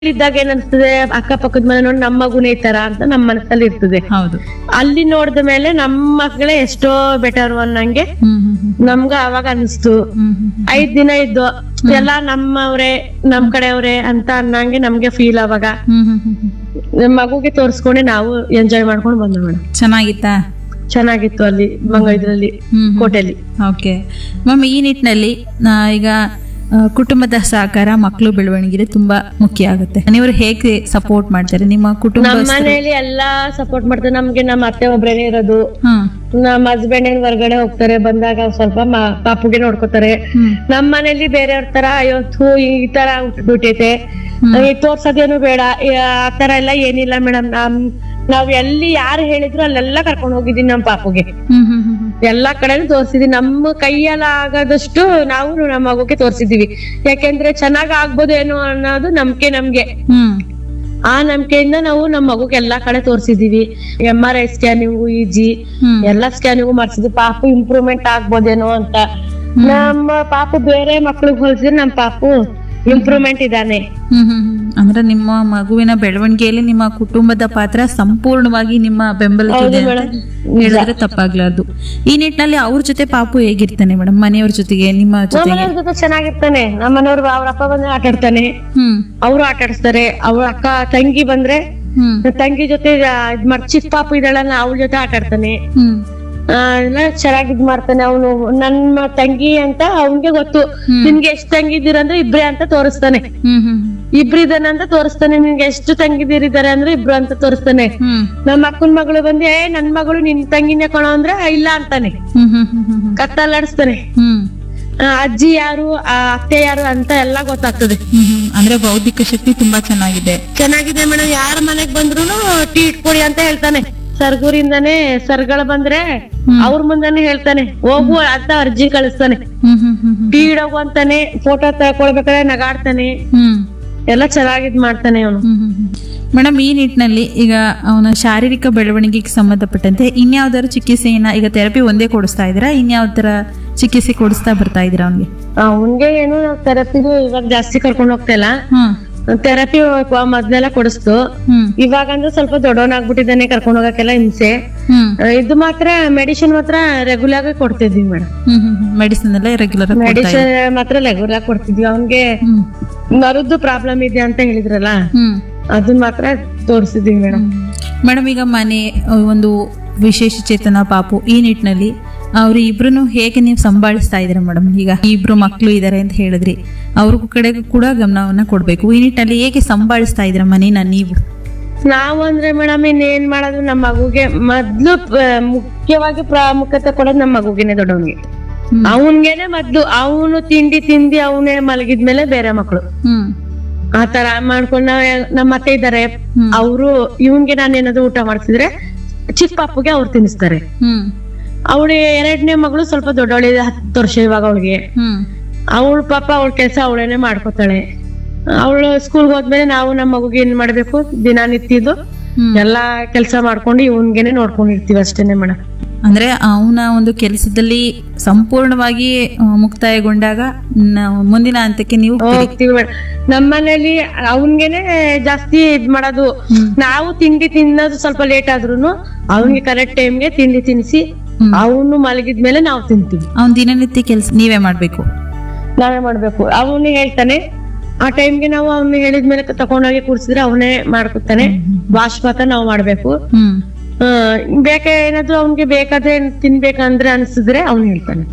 ಇದ್ದಾಗ ಏನನ್ಸ್ತದೆ ಅಕ್ಕಪಕ್ಕದ ಮನೆ ನೋಡಿ ನಮ್ಮ ಮಗುನೇ ಈ ತರ ಅಂತ ನಮ್ಮ ಮನಸ್ಸಲ್ಲಿ ಇರ್ತದೆ ಹೌದು ಅಲ್ಲಿ ನೋಡಿದ ಮೇಲೆ ನಮ್ಮ ಮಕ್ಕಳೇ ಎಷ್ಟೋ ಬೆಟರ್ ಅನ್ನಂಗೆ ಹ್ಮ್ ಹ್ಮ್ ಹ್ಮ್ ನಮ್ಗ ಅವಾಗ ಅನಿಸ್ತು ಹ್ಮ್ ಹ್ಮ್ ಐದ್ ದಿನ ಇದ್ದು ಎಲ್ಲ ನಮ್ಮವ್ರೆ ನಮ್ ಕಡೆಯವ್ರೆ ಅಂತ ಅನ್ನಂಗೆ ನಮ್ಗೆ ಫೀಲ್ ಅವಾಗ ಹ್ಮ್ ಹ್ಮ್ ಹ್ಮ್ ಹ್ಮ್. ನಮ್ ಮಗುಗೆ ತೋರ್ಸ್ಕೊಂಡೆ ನಾವು ಎಂಜಾಯ್ ಮಾಡ್ಕೊಂಡು ಬಂದ್ವಿ ಮೇಡಮ್ ಚೆನ್ನಾಗಿತ್ತಾ ಚೆನ್ನಾಗಿತ್ತು ಅಲ್ಲಿ ಮಂಗ ಇದ್ರಲ್ಲಿ ಹ್ಮ್ ಹ್ಮ್. ಕೋಟೆಲಿ ಓಕೆ ಮ್ಯಾಮ್ ಈ ನಿಟ್ಟಿನಲ್ಲಿ ಆ, ಈಗ ಆ, ಕುಟುಂಬದ ಸಹಕಾರ ಮಕ್ಕಳು ಬೆಳವಣಿಗೆಗೆ ತುಂಬಾ ಮುಖ್ಯ ಆಗುತ್ತೆ ನೀವು ಹೇಗೆ ಸಪೋರ್ಟ್ ಮಾಡ್ತಾರೆ ನಿಮ್ಮ ಕುಟುಂಬ ನಮ್ಮ ಮನೇಲಿ ಎಲ್ಲಾ ಸಪೋರ್ಟ್ ಮಾಡ್ತಾರೆ ನಮ್ಗೆ ನಮ್ಮ ಅತ್ತೆ ಒಬ್ರೇನೆ ಇರೋದು ಹ್ಮ್ ನಮ್ಮ ಹಸ್ಬೆಂಡ್ ಏನ್ ಹೊರ್ಗಡೆ ಹೋಗ್ತಾರೆ ಬಂದಾಗ ಸ್ವಲ್ಪ ಮ- ಪಾಪುಗೆ ನೋಡ್ಕೋತಾರೆ ಹ್ಮ್ ನಮ್ ಮನೇಲಿ ಬೇರೆಯವ್ರ ತರ ಅಯ್ಯೋ ಥೂ ಈ ತರ ಹುಟ್ಬಿಟ್ಟೈತೆ ಈ ತೋರ್ಸೋದೇನು ಬೇಡ ಈ ಆ ತರ ಎಲ್ಲ ಏನಿಲ್ಲ ಮೇಡಮ್ ನಮ್ ನಾವ್ ಎಲ್ಲಿ ಯಾರು ಹೇಳಿದ್ರು ಅಲ್ಲೆಲ್ಲ ಕರ್ಕೊಂಡು ಹೋಗಿದೀನಿ ನಮ್ ಪಾಪುಗೆ ಹ್ಮ್ ಹ್ಮ್ ಹ್ಮ್ ಹ್ಮ್. ಎಲ್ಲಾ ಕಡೆನೂ ತೋರ್ಸಿದೀವಿ ನಮ್ಮ ಕೈಯಲ್ಲ ಆಗದಷ್ಟು ನಾವು ನಮ್ಮ ಮಗುಗೆ ತೋರ್ಸಿದೀವಿ ಯಾಕೆಂದ್ರೆ ಚೆನ್ನಾಗ್ ಆಗ್ಬೋದೇನೋ ಅನ್ನೋದು ನಂಬಿಕೆ ನಮ್ಗೆ ಹ್ಮ್ ಆ ನಂಬಿಕೆಯಿಂದ ನಾವು ನಮ್ಮ ಮಗುಗೆ ಎಲ್ಲಾ ಕಡೆ ತೋರ್ಸಿದೀವಿ M R I scanning E G ಹ್ಮ್ ಎಲ್ಲಾ ಸ್ಕ್ಯಾನಿಂಗು ಮಾಡ್ಸಿದ್ವಿ ಪಾಪು ಇಂಪ್ರೂವ್ಮೆಂಟ್ ಆಗ್ಬೋದೇನೋ ಅಂತ ನಮ್ಮ ಪಾಪು ಬೇರೆ ಮಕ್ಳಿಗೆ ಹೋಲಿಸಿದ್ರೆ ನಮ್ಮ ಪಾಪು ಇಂಪ್ರೂವ್ಮೆಂಟ್ ಇದಾನೆ ಹ್ಮ್ ಹ್ಮ್ ಹ್ಮ್. ಅಂದ್ರೆ ನಿಮ್ಮ ಮಗುವಿನ ಬೆಳವಣಿಗೆಯಲ್ಲಿ ನಿಮ್ಮ ಕುಟುಂಬದ ಪಾತ್ರ ಸಂಪೂರ್ಣವಾಗಿ ನಿಮ್ಮ ಬೆಂಬಲಕ್ಕಿದೆ ಹೌದು ಅಂತ ಮೇಡಮ್. ಹೇಳಿದ್ರೆ ತಪ್ಪಾಗ್ಲಾರ್ದು ಈ ನಿಟ್ಟಿನಲ್ಲಿ ಅವ್ರ ಜೊತೆ ಪಾಪು ಹೇಗಿರ್ತಾನೆ ಮೇಡಮ್ ಮನೆಯವ್ರ ಜೊತೆಗೆ ನಿಮ್ಮ ನಮ್ಮ ಜೊತೆಗೆ ಮನೆಯವ್ರ ಜೊತೆ ಚೆನ್ನಾಗಿರ್ತಾನೆ ನಮ್ಮ ಮನೆಯವ್ರು ಅವ್ರ ಅಪ್ಪ ಬಂದ್ರೆ ಆಟ ಆಡ್ತಾನೆ ಹ್ಮ್ ಅವ್ರು ಆಟ ಆಡಿಸ್ತಾರೆ ಅವ್ರ ಅಕ್ಕ ತಂಗಿ ಬಂದ್ರೆ ಹ್ಮ್ ತಂಗಿ ಜೊತೆ ಆ, ಇದ್ ಮಾಡ್ ಚಿಕ್ಕ ಪಾಪು ಇದ್ದಾಳಲ್ಲ ಅವಳ ಜೊತೆ ಆಟ ಆಡ್ತಾನೆ ಹ್ಮ್ ಆ, ಎಲ್ಲ ಚೆನ್ನಾಗಿ ಇದ್ ಮಾಡ್ತಾನೆ ಅವನು ನನ್ನ ತಂಗಿ ಅಂತ ಅವನ್ಗೆ ಗೊತ್ತು ಹ್ಮ್. ನಿನ್ಗೆ ಎಷ್ಟ್ ತಂಗಿದ್ದೀರ ಅಂದ್ರೆ ಇಬ್ರೇ ಅಂತ ತೋರಿಸ್ತಾನೆ ಹ್ಮ್ ಹ್ಮ್ ಇಬ್ರಿದಾನೆ ಅಂತ ತೋರಿಸ್ತಾನೆ ನಿನ್ಗೆ ಎಷ್ಟು ತಂಗಿದಿರಿದ್ದಾರೆ ಅಂದ್ರೆ ಇಬ್ರು ಅಂತ ತೋರಿಸ್ತಾನೆ ಹ್ಮ್ ನಮ್ಮ ಅಕ್ಕನ ಮಗಳು ಬಂದು ಏ ನನ್ ಮಗಳು ನಿನ್ ತಂಗಿನೇ ಕಣೋ ಅಂದ್ರೆ ಇಲ್ಲ ಅಂತಾನೆ ಹ್ಮ್ ಹ್ಮ್ ಹ್ಮ್ ಹ್ಮ್ ಹ್ಮ್ ಕತ್ತಲಾಡಿಸ್ತಾನೆ ಹ್ಮ್ ಆ, ಅಜ್ಜಿ ಯಾರು ಆ ಅತ್ತೆ ಯಾರು ಅಂತ ಎಲ್ಲ ಗೊತ್ತಾಗ್ತದೆ ಹ್ಮ್ ಹ್ಮ್. ಅಂದ್ರೆ ಬೌದ್ಧಿಕ ಶಕ್ತಿ ತುಂಬಾ ಚೆನ್ನಾಗಿದೆ ಚೆನ್ನಾಗಿದೆ ಮೇಡಮ್ ಯಾರ ಮನೆಗ್ ಬಂದ್ರು ಟೀ ಇಟ್ಕೊಡಿ ಅಂತ ಹೇಳ್ತಾನೆ ಸರ್ಗೂರಿಂದಾನೆ ಸರ್ಗಳ ಬಂದ್ರೆ ಅವ್ರ ಮುಂದಾನೆ ಹೇಳ್ತಾನೆ ಹೋಗು ಅಂತ ಅರ್ಜಿ ಕಳಿಸ್ತಾನೆ ಹ್ಮ್ ಹ್ಮ್ ಹ್ಮ್ ಹ್ಮ್ ಟೀ ಇಡೋಗು ಅಂತಾನೆ ಫೋಟೋ ತಗೊಳ್ಬೇಕಾದ್ರೆ ನಗಾಡ್ತಾನೆ ಹ್ಮ್ ಎಲ್ಲ ಚೆನ್ನಾಗಿದ್ ಮಾಡ್ತಾನೆ ಅವನು ಮೇಡಮ್ ಈ ನಿಟ್ಟಿನಲ್ಲಿ ಈಗ ಅವನ ಶಾರೀರಿಕ ಬೆಳವಣಿಗೆಗೆ ಸಂಬಂಧಪಟ್ಟಂತೆ ಇನ್ಯಾವ್ದಾದ್ರು ಚಿಕಿತ್ಸೆಯನ್ನ ಈಗ ಥೆರಪಿ ಒಂದೇ ಕೊಡಿಸ್ತಾ ಇದ್ದೀರಾ ಇನ್ಯಾವ್ದರ ಚಿಕಿತ್ಸೆ ಕೊಡಿಸ್ತಾ ಬರ್ತಾ ಇದ್ದೀರಾ ಅವನಿಗೆ ಅವನ್ಗೆ ಏನು ನಾವು ಥೆರಪಿಗೂ ಇವಾಗ ಜಾಸ್ತಿ ಕರ್ಕೊಂಡು ಹೋಗ್ತಾ ಇಲ್ಲ ಹ್ಮ್ ಥೆರಪಿ ಮೊದ್ಲೆಲ್ಲ ಕೊಡಿಸ್ತು ಹ್ಮ್ ಇವಾಗ ಅಂದ್ರೆ ಸ್ವಲ್ಪ ದೊಡ್ಡವನಾಗ್ಬಿಟ್ಟಿದ್ದಾನೆ ಕರ್ಕೊಂಡು ಹೋಗಕ್ಕೆಲ್ಲ ಹಿಂಸೆ ಹ್ಮ್ ಆ, ಇದು ಮಾತ್ರ ಮೆಡಿಸಿನ್ ಮಾತ್ರ ರೆಗ್ಯುಲರ್ ಆಗಿ ಕೊಡ್ತಿದ್ವಿ ಮೇಡಮ್ ಹ್ಮ್ ಹ್ಮ್ ಮೆಡಿಸಿನ್ ಎಲ್ಲ ರೆಗ್ಯುಲರ್ ಮೆಡಿಸಿನ್ ಮಾತ್ರ ರೆಗ್ಯುಲರ್ ಕೊಡ್ತಿದ್ವಿ ಅವನ್ಗೆ ಹ್ಮ್ ನರದ್ದು ಪ್ರಾಬ್ಲಮ್ ಇದೆ ಅಂತ ಹೇಳಿದ್ರಲ್ಲ ಹ್ಮ್ ಅದನ್ನ ಮಾತ್ರ ತೋರಿಸಿದ್ವಿ ಮೇಡಮ್ ಮೇಡಮ್ ಈಗ ಮನೆ ಆ, ಒಂದು ವಿಶೇಷ ಚೇತನ ಪಾಪು ಈ ನಿಟ್ಟಿನಲ್ಲಿ ಅವ್ರು ಇಬ್ರು ಹೇಗೆ ನೀವು ಸಂಭಾಳಿಸ್ತಾ ಇದ್ದೀರಾ ಮೇಡಮ್ ಈಗ ಇಬ್ರು ಮಕ್ಕಳು ಇದ್ದಾರೆ ಅಂತ ಹೇಳಿದ್ರಿ ಅವ್ರಿಗೂ ಕಡೆಗೂ ಕೂಡ ಗಮನವನ್ನ ಕೊಡ್ಬೇಕು ಈ ನಿಟ್ಟಿನಲ್ಲಿ ಹೇಗೆ ಸಂಭಾಳಿಸ್ತಾ ಇದ್ದೀರಾ ಮನೇನ ನೀವು ನಾವು ಅಂದ್ರೆ ಮೇಡಮ್ ಇನ್ನೇನ್ ಮಾಡೋದು ನಮ್ಮ ಮಗುಗೆ ಮೊದ್ಲು ಪ- ಮುಖ್ಯವಾಗಿ ಪ್ರಾಮುಖ್ಯತೆ ಕೊಡೋದು ನಮ್ಮ ಮಗುಗಿನೇ ದೊಡ್ಡವನ್ಗೆ ಹ್ಮ್. ಅವನ್ಗೆನೆ ಮೊದ್ಲು ಅವನು ತಿಂಡಿ ತಿಂದಿ ಅವನೇ ಮಲಗಿದ್ಮೇಲೆ ಬೇರೆ ಮಕ್ಕಳು ಹ್ಮ್ ಆ ತರ ಮಾಡ್ಕೊಂಡು ನಾವ್ ನಮ್ಮ ಅತ್ತೆ ಇದಾರೆ ಹ್ಮ್. ಅವರು ಇವನ್ಗೆ ನಾನು ಏನಾದ್ರು ಊಟ ಮಾಡ್ತಿದ್ರೆ ಚಿಕ್ಕ ಪಾಪುಗೆ ಅವ್ರು ತಿನ್ನಿಸ್ತಾರೆ ಹ್ಮ್ ಅವಳು ಎರಡನೇ ಮಗಳು ಸ್ವಲ್ಪ ದೊಡ್ಡವಳಿದೆ ಹತ್ತು ವರ್ಷ ಇವಾಗ ಅವಳಿಗೆ ಹ್ಮ್ ಅವಳ ಪಾಪ ಅವಳ ಕೆಲಸ ಅವಳೇನೆ ಮಾಡ್ಕೋತಾಳೆ ಅವಳು ಸ್ಕೂಲ್ಗೆ ಹೋದ್ಮೇಲೆ ನಾವು ನಮ್ಮ ಮಗುಗೆ ಏನ್ ಮಾಡ್ಬೇಕು ದಿನನಿತ್ಯದು ಹ್ಮ್. ಎಲ್ಲಾ ಕೆಲಸ ಮಾಡ್ಕೊಂಡು ಇವನ್ಗೆನೆ ನೋಡ್ಕೊಂಡಿರ್ತೀವಿ ಅಷ್ಟೇನೆ ಮೇಡಮ್ ಅಂದ್ರೆ ಅವನ ಒಂದು ಕೆಲಸದಲ್ಲಿ ಸಂಪೂರ್ಣವಾಗಿ ಆ, ಮುಕ್ತಾಯಗೊಂಡಾಗ ನಾವು ಮುಂದಿನ ಹಂತಕ್ಕೆ ನೀವು ಹೋಗ್ತೀರಿ. ಹೋಗ್ತೀವಿ ಮೇಡಮ್ ನಮ್ಮ ಮನೇಲಿ ಅವನ್ಗೆನೆ ಜಾಸ್ತಿ ಇದ್ ಮಾಡೋದು ಹ್ಮ್. ನಾವು ತಿಂಡಿ ತಿನ್ನೋದು ಸ್ವಲ್ಪ ಲೇಟ್ ಆದ್ರೂನು ಅವನ್ಗೆ ಕರೆಕ್ಟ್ ಟೈಮ್ಗೆ ತಿಂಡಿ ತಿನ್ನಿಸಿ ಹ್ಮ್. ಅವನು ಮಲಗಿದ್ಮೇಲೆ ನಾವು ತಿಂತೀವಿ ಅವ್ನ್ ದಿನನಿತ್ಯ ಕೆಲಸ ನೀವೇ ಮಾಡ್ಬೇಕು ನಾವೇ ಮಾಡ್ಬೇಕು ಅವನು ಹೇಳ್ತಾನೆ ಆ ಟೈಮ್ಗೆ ನಾವು ಅವ್ನು ಹೇಳಿದ್ಮೇಲೆ ತಕೊಂಡೋಗಿ ಕೂರ್ಸಿದ್ರೆ ಅವನೇ ಮಾಡ್ಕೊತಾನೆ ವಾಶ್ ಮಾತ್ರ ನಾವು ಮಾಡ್ಬೇಕು ಹ್ಮ್ ಆ, ಬೇಕ ಏನಾದ್ರು ಅವ್ನಿಗೆ ಬೇಕಾದ್ರೆ ತಿನ್ಬೇಕಂದ್ರೆ ಅನ್ಸಿದ್ರೆ ಅವ್ನು ಹೇಳ್ತಾನೆ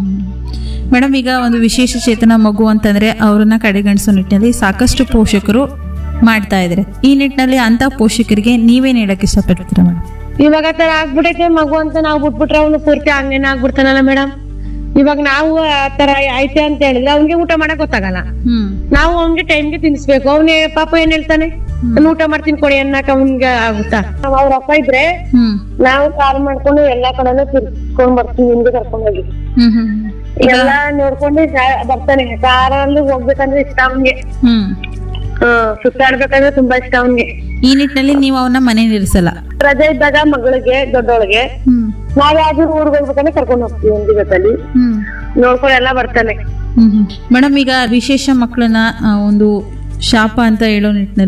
ಮೇಡಮ್ ಈಗ ಒಂದು ವಿಶೇಷ ಚೇತನ ಮಗು ಅಂತಂದ್ರೆ ಅವ್ರನ್ನ ಕಡೆಗಣಿಸೋ ನಿಟ್ಟಿನಲ್ಲಿ ಸಾಕಷ್ಟು ಪೋಷಕರು ಮಾಡ್ತಾ ಇದ್ದಾರೆ ಈ ನಿಟ್ಟಿನಲ್ಲಿ ಅಂತ ಪೋಷಕರಿಗೆ ನೀವೇನ್ ಹೇಳಕ್ ಇಷ್ಟಪಡ್ತೀರಾ ಮೇಡಮ್ ಇವಾಗ ಆ ತರ ಆಗ್ಬಿಟ್ಟೈತೆ ಮಗು ಅಂತ ನಾವು ಬಿಟ್ಬಿಟ್ರೆ ಅವನು ಪೂರ್ತಿ ಹಂಗೇನ ಆಗ್ಬಿಡ್ತಾನಲ್ಲ ಮೇಡಮ್ ಇವಾಗ ನಾವು ಆ ತರ ಐತೆ ಅಂತ ಹೇಳಿದ್ರೆ ಅವ್ನಿಗೆ ಊಟ ಮಾಡಕ್ ಗೊತ್ತಾಗಲ್ಲ ಹ್ಮ್ ನಾವು ಅವ್ನಿಗೆ ಟೈಮ್ಗೆ ತಿನ್ಸ್ಬೇಕು ಅವನೇ ಪಾಪ ಏನ್ ಹೇಳ್ತಾನೆ ನಾನು ಊಟ ಮಾಡ್ತೀನಿ ಕೊಡಿ ಅನ್ನಕ್ ಅವ್ನ್ಗೆ ಆಗುತ್ತಾ ನಾವ್ ಅವ್ರ ಅಪ್ಪ ಇದ್ರೆ ಹ್ಮ್ ನಾವು ಕಾರ್ ಮಾಡ್ಕೊಂಡು ಎಲ್ಲಾ ಕಡೆನೂ ತಿರ್ಸ್ಕೊಂಡ್ ಬರ್ತೀವಿ ಹಿಂದೆ ಕರ್ಕೊಂಡ್ ಹೋಗಿ ಹ್ಮ್ ಹ್ಮ್ ಎಲ್ಲ ನೋಡ್ಕೊಂಡು ಜಾ- ಬರ್ತಾನೆ ಕಾರಲ್ಲಿ ಹೋಗ್ಬೇಕಂದ್ರೆ ಇಷ್ಟ ಅವ್ನ್ಗೆ ಹ್ಮ್ ಹ್ಮ್ ಸುತ್ತಾಡ್ಬೇಕಂದ್ರೆ ತುಂಬಾ ಇಷ್ಟ ಅವ್ನ್ಗೆ ಈ ನಿಟ್ಟಿನಲ್ಲಿ ನೀವು ಅವನ್ನ ಮನೆ ನಿಲ್ಲಿಸಲ್ಲ ರಜೆ ಇದ್ದಾಗ ಮಗಳಿಗೆ ದೊಡ್ಡವಳಿಗೆ ಹ್ಮ್ ನಾವ್ ಯಾವ್ದಾದ್ರು ಊರ್ಗ್ ಹೋಗ್ಬೇಕಂದ್ರೆ ಕರ್ಕೊಂಡ್ ಹೋಗ್ತೀವಿ ಒಂದು ಜೊತೆಲಿ ಹ್ಮ್ ನೋಡ್ಕೊಂಡು ಎಲ್ಲ ಬರ್ತಾನೆ ಮೇಡಮ್ ಈಗ ವಿಶೇಷ ಮಕ್ಕಳನ್ನ ಆ, ಒಂದು ಶಾಪ ಅಂತ ಹೇಳೋ ನಿಟ್ಟಿನಲ್ಲಿ